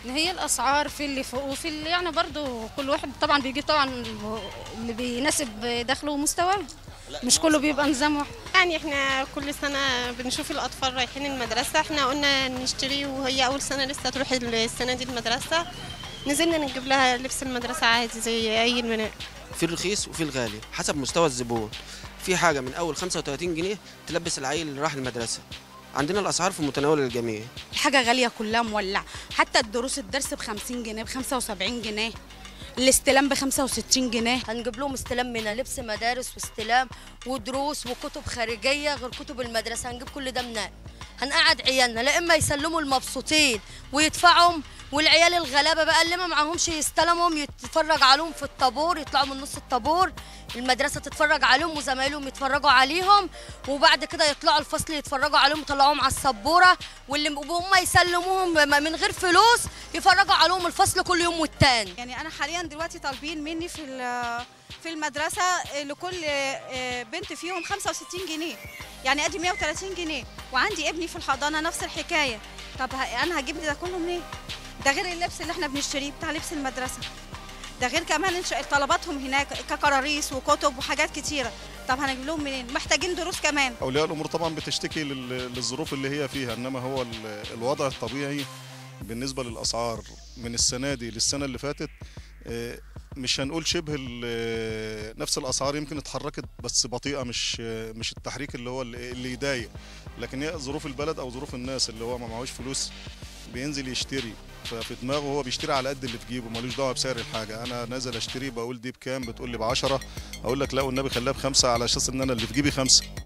ان هي الاسعار في اللي فوق وفي اللي يعني برضو كل واحد طبعا بيجيب طبعا اللي بيناسب دخله ومستواه مش كله بيبقى نظام واحد يعني احنا كل سنة بنشوف الأطفال رايحين المدرسة احنا قلنا نشتري وهي أول سنة لسه تروح السنة دي المدرسة نزلنا نجيب لها لبس المدرسة عادي زي أي بنات في الرخيص وفي الغالي حسب مستوى الزبون في حاجه من اول 35 جنيه تلبس العيل اللي راح المدرسه عندنا الاسعار في متناول الجميع الحاجة غالية كلها مولعة حتى الدروس الدرس ب 50 جنيه ب 75 جنيه الاستلام ب 65 جنيه هنجيب لهم استلام من لبس مدارس واستلام ودروس وكتب خارجيه غير كتب المدرسه هنجيب كل ده منين هنقعد عيالنا لا اما يسلموا المبسوطين ويدفعهم والعيال الغلابه بقى اللي ما معهمش يستلمهم يتفرج عليهم في الطابور يطلعوا من نص الطابور المدرسه تتفرج عليهم وزمايلهم يتفرجوا عليهم وبعد كده يطلعوا الفصل يتفرجوا عليهم ويطلعوهم على السبوره واللي وهم يسلموهم من غير فلوس يفرجوا عليهم الفصل كل يوم والتاني يعني انا حاليا دلوقتي طالبين مني في ال- في المدرسه لكل بنت فيهم 65 جنيه يعني ادي 130 جنيه وعندي ابني في الحضانه نفس الحكايه طب ه- انا هجيب لي ده كله منين ده غير اللبس اللي احنا بنشتريه بتاع لبس المدرسه ده غير كمان إنش- طلباتهم هناك ككراريس وكتب وحاجات كتيره طب هنجيب لهم منين محتاجين دروس كمان اولياء الامور طبعا بتشتكي لل- للظروف اللي هي فيها انما هو ال- الوضع الطبيعي بالنسبه للاسعار من السنه دي للسنه اللي فاتت آه، مش هنقول شبه ال- نفس الاسعار يمكن اتحركت بس بطيئه مش مش التحريك اللي هو اللي اللي يضايق لكن هي ظروف البلد او ظروف الناس اللي هو ما معهوش فلوس بينزل يشتري ففي دماغه هو بيشتري على قد اللي في جيبه ملوش دعوه بسعر الحاجه انا نازل اشتري بقول دي بكام بتقول لي ب 10 اقول لك لا والنبي خليها بخمسه على اساس ان انا اللي في جيبي خمسه